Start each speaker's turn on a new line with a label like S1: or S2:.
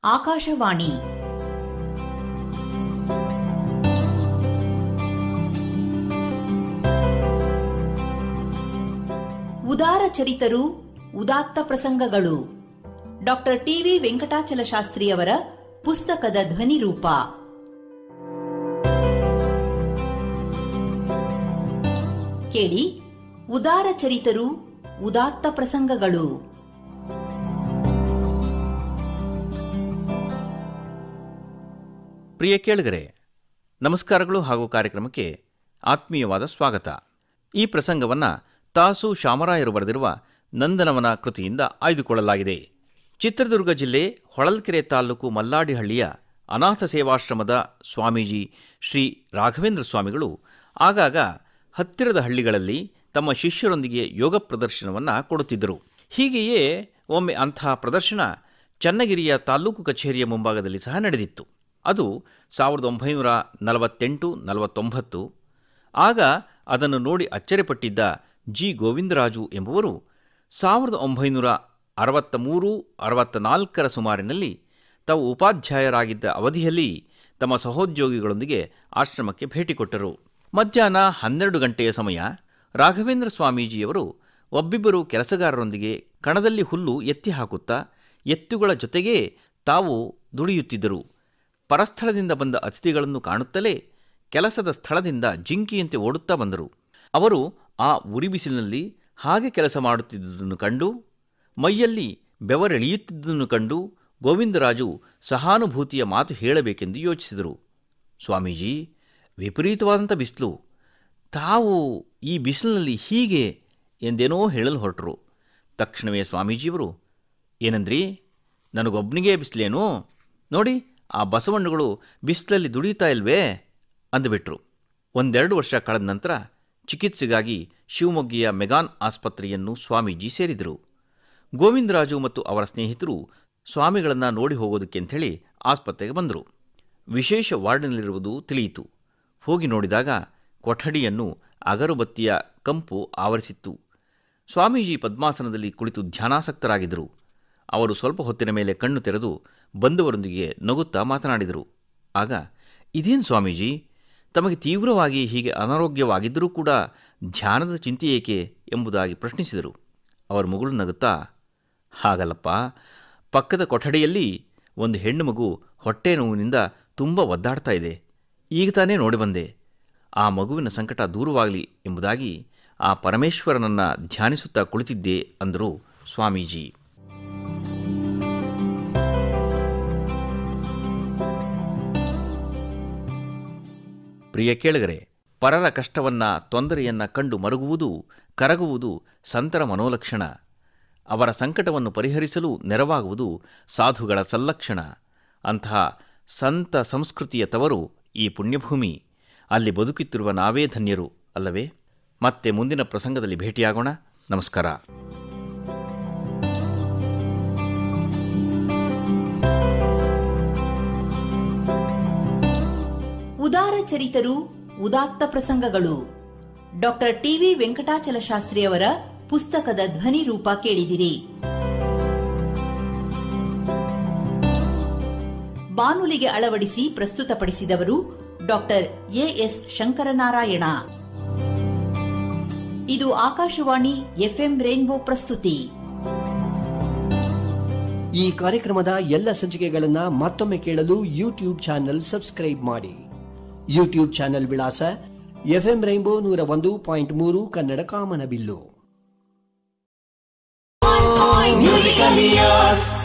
S1: ಆಕಾಶವಾಣಿ ಉದಾರ ಚರಿತರು ಉದಾತ್ತ ಪ್ರಸಂಗಗಳು ಡಾಕ್ಟರ್ ಟಿವಿ ವೆಂಕಟಾಚಲ ಶಾಸ್ತ್ರಿಯವರ ಪುಸ್ತಕದ ಧ್ವನಿ ರೂಪ ಕೇಳಿ ಉದಾರ ಚರಿತರು ಉದಾತ್ತ ಪ್ರಸಂಗಗಳು
S2: ಪ್ರಿಯ ಕೇಳಿಗರೆ ನಮಸ್ಕಾರಗಳು ಹಾಗೂ ಕಾರ್ಯಕ್ರಮಕ್ಕೆ ಆತ್ಮೀಯವಾದ ಸ್ವಾಗತ ಈ ಪ್ರಸಂಗವನ್ನು ತಾಸು ಶಾಮರಾಯರು ಬರೆದಿರುವ ನಂದನವನ ಕೃತಿಯಿಂದ ಆಯ್ದುಕೊಳ್ಳಲಾಗಿದೆ ಚಿತ್ರದುರ್ಗ ಜಿಲ್ಲೆ ಹೊಳಲ್ಕೆರೆ ತಾಲೂಕು ಮಲ್ಲಾಡಿಹಳ್ಳಿಯ ಅನಾಥ ಸೇವಾಶ್ರಮದ ಸ್ವಾಮೀಜಿ ಶ್ರೀ ರಾಘವೇಂದ್ರ ಸ್ವಾಮಿಗಳು ಆಗಾಗ ಹತ್ತಿರದ ಹಳ್ಳಿಗಳಲ್ಲಿ ತಮ್ಮ ಶಿಷ್ಯರೊಂದಿಗೆ ಯೋಗ ಪ್ರದರ್ಶನವನ್ನು ಕೊಡುತ್ತಿದ್ದರು ಹೀಗೆಯೇ ಒಮ್ಮೆ ಅಂಥ ಪ್ರದರ್ಶನ ಚನ್ನಗಿರಿಯ ತಾಲೂಕು ಕಚೇರಿಯ ಮುಂಭಾಗದಲ್ಲಿ ಸಹ ನಡೆದಿತ್ತು ಅದು ಸಾವಿರದ ಒಂಬೈನೂರ ನಲವತ್ತೆಂಟು ನಲವತ್ತೊಂಬತ್ತು ಆಗ ಅದನ್ನು ನೋಡಿ ಅಚ್ಚರಿಪಟ್ಟಿದ್ದ ಜಿ ಗೋವಿಂದರಾಜು ಎಂಬುವರು ಸಾವಿರದ ಒಂಬೈನೂರ ಅರವತ್ತ ಮೂರು ಅರವತ್ತ ನಾಲ್ಕರ ಸುಮಾರಿನಲ್ಲಿ ತಾವು ಉಪಾಧ್ಯಾಯರಾಗಿದ್ದ ಅವಧಿಯಲ್ಲಿ ತಮ್ಮ ಸಹೋದ್ಯೋಗಿಗಳೊಂದಿಗೆ ಆಶ್ರಮಕ್ಕೆ ಭೇಟಿ ಕೊಟ್ಟರು ಮಧ್ಯಾಹ್ನ ಹನ್ನೆರಡು ಗಂಟೆಯ ಸಮಯ ರಾಘವೇಂದ್ರ ಸ್ವಾಮೀಜಿಯವರು ಒಬ್ಬಿಬ್ಬರು ಕೆಲಸಗಾರರೊಂದಿಗೆ ಕಣದಲ್ಲಿ ಹುಲ್ಲು ಎತ್ತಿ ಹಾಕುತ್ತಾ ಎತ್ತುಗಳ ಜೊತೆಗೇ ತಾವು ದುಡಿಯುತ್ತಿದ್ದರು ಪರಸ್ಥಳದಿಂದ ಬಂದ ಅತಿಥಿಗಳನ್ನು ಕಾಣುತ್ತಲೇ ಕೆಲಸದ ಸ್ಥಳದಿಂದ ಜಿಂಕಿಯಂತೆ ಓಡುತ್ತಾ ಬಂದರು ಅವರು ಆ ಉರಿ ಬಿಸಿಲಿನಲ್ಲಿ ಹಾಗೆ ಕೆಲಸ ಮಾಡುತ್ತಿದ್ದುದನ್ನು ಕಂಡು ಮೈಯಲ್ಲಿ ಬೆವರೆಳೆಯುತ್ತಿದ್ದುದನ್ನು ಕಂಡು ಗೋವಿಂದರಾಜು ಸಹಾನುಭೂತಿಯ ಮಾತು ಹೇಳಬೇಕೆಂದು ಯೋಚಿಸಿದರು ಸ್ವಾಮೀಜಿ ವಿಪರೀತವಾದಂಥ ಬಿಸಿಲು ತಾವು ಈ ಬಿಸಿಲಿನಲ್ಲಿ ಹೀಗೆ ಎಂದೇನೋ ಹೇಳಲು ಹೊರಟರು ತಕ್ಷಣವೇ ಸ್ವಾಮೀಜಿಯವರು ಏನಂದ್ರಿ ನನಗೊಬ್ಬನಿಗೆ ಬಿಸಿಲೇನು ನೋಡಿ ಆ ಬಸವಣ್ಣಗಳು ಬಿಸಿಲಲ್ಲಿ ದುಡಿತಾ ಇಲ್ವೇ ಅಂದುಬಿಟ್ರು ಒಂದೆರಡು ವರ್ಷ ಕಳೆದ ನಂತರ ಚಿಕಿತ್ಸೆಗಾಗಿ ಶಿವಮೊಗ್ಗೆಯ ಮೆಗಾನ್ ಆಸ್ಪತ್ರೆಯನ್ನು ಸ್ವಾಮೀಜಿ ಸೇರಿದರು ಗೋವಿಂದರಾಜು ಮತ್ತು ಅವರ ಸ್ನೇಹಿತರು ಸ್ವಾಮಿಗಳನ್ನು ನೋಡಿ ಹೋಗೋದಕ್ಕೆ ಅಂಥೇಳಿ ಆಸ್ಪತ್ರೆಗೆ ಬಂದರು ವಿಶೇಷ ವಾರ್ಡ್ನಲ್ಲಿರುವುದು ತಿಳಿಯಿತು ಹೋಗಿ ನೋಡಿದಾಗ ಕೊಠಡಿಯನ್ನು ಅಗರುಬತ್ತಿಯ ಕಂಪು ಆವರಿಸಿತ್ತು ಸ್ವಾಮೀಜಿ ಪದ್ಮಾಸನದಲ್ಲಿ ಕುಳಿತು ಧ್ಯಾನಾಸಕ್ತರಾಗಿದ್ದರು ಅವರು ಸ್ವಲ್ಪ ಹೊತ್ತಿನ ಮೇಲೆ ಕಣ್ಣು ತೆರೆದು ಬಂದವರೊಂದಿಗೆ ನಗುತ್ತಾ ಮಾತನಾಡಿದರು ಆಗ ಇದೇನು ಸ್ವಾಮೀಜಿ ತಮಗೆ ತೀವ್ರವಾಗಿ ಹೀಗೆ ಅನಾರೋಗ್ಯವಾಗಿದ್ದರೂ ಕೂಡ ಧ್ಯಾನದ ಚಿಂತೆ ಏಕೆ ಎಂಬುದಾಗಿ ಪ್ರಶ್ನಿಸಿದರು ಅವರ ಮುಗುಳು ನಗುತ್ತಾ ಹಾಗಲ್ಲಪ್ಪ ಪಕ್ಕದ ಕೊಠಡಿಯಲ್ಲಿ ಒಂದು ಹೆಣ್ಣು ಮಗು ಹೊಟ್ಟೆ ನೋವಿನಿಂದ ತುಂಬ ಒದ್ದಾಡ್ತಾ ಇದೆ ಈಗ ತಾನೇ ನೋಡಿ ಬಂದೆ ಆ ಮಗುವಿನ ಸಂಕಟ ದೂರವಾಗಲಿ ಎಂಬುದಾಗಿ ಆ ಪರಮೇಶ್ವರನನ್ನು ಧ್ಯಾನಿಸುತ್ತಾ ಕುಳಿತಿದ್ದೆ ಅಂದರು ಸ್ವಾಮೀಜಿ ಪ್ರಿಯ ಕೇಳಿಗರೆ ಪರರ ಕಷ್ಟವನ್ನ ತೊಂದರೆಯನ್ನ ಕಂಡು ಮರುಗುವುದು ಕರಗುವುದು ಸಂತರ ಮನೋಲಕ್ಷಣ ಅವರ ಸಂಕಟವನ್ನು ಪರಿಹರಿಸಲು ನೆರವಾಗುವುದು ಸಾಧುಗಳ ಸಲ್ಲಕ್ಷಣ ಅಂತಹ ಸಂತ ಸಂಸ್ಕೃತಿಯ ತವರು ಈ ಪುಣ್ಯಭೂಮಿ ಅಲ್ಲಿ ಬದುಕುತ್ತಿರುವ ನಾವೇ ಧನ್ಯರು ಅಲ್ಲವೇ ಮತ್ತೆ ಮುಂದಿನ ಪ್ರಸಂಗದಲ್ಲಿ ಭೇಟಿಯಾಗೋಣ ನಮಸ್ಕಾರ
S1: ಉದಾರ ಚರಿತರು ಉದಾತ್ತ ಪ್ರಸಂಗಗಳು ಡಾಕ್ಟರ್ ಟಿವಿ ವೆಂಕಟಾಚಲ ಶಾಸ್ತ್ರಿಯವರ ಪುಸ್ತಕದ ಧ್ವನಿ ರೂಪ ಕೇಳಿದಿರಿ ಬಾನುಲಿಗೆ ಅಳವಡಿಸಿ ಪ್ರಸ್ತುತಪಡಿಸಿದವರು ಡಾಕ್ಟರ್ ಎಎಸ್ ಶಂಕರನಾರಾಯಣ ಇದು ಆಕಾಶವಾಣಿ ಎಫ್ಎಂ ರೇನ್ಬೋ ಪ್ರಸ್ತುತಿ
S3: ಈ ಕಾರ್ಯಕ್ರಮದ ಎಲ್ಲ ಸಂಚಿಕೆಗಳನ್ನ ಮತ್ತೊಮ್ಮೆ ಕೇಳಲು ಯೂಟ್ಯೂಬ್ ಚಾನೆಲ್ ಸಬ್ಸ್ಕ್ರೈಬ್ ಮಾಡಿ ಯೂಟ್ಯೂಬ್ ಚಾನೆಲ್ ವಿಳಾಸ ಎಫ್ಎಂ ರೈನ್ಬೋ ನೂರ ಒಂದು ಪಾಯಿಂಟ್ ಮೂರು ಕನ್ನಡ ಕಾಮನಬಿಲ್ಲು
S4: Musical Years.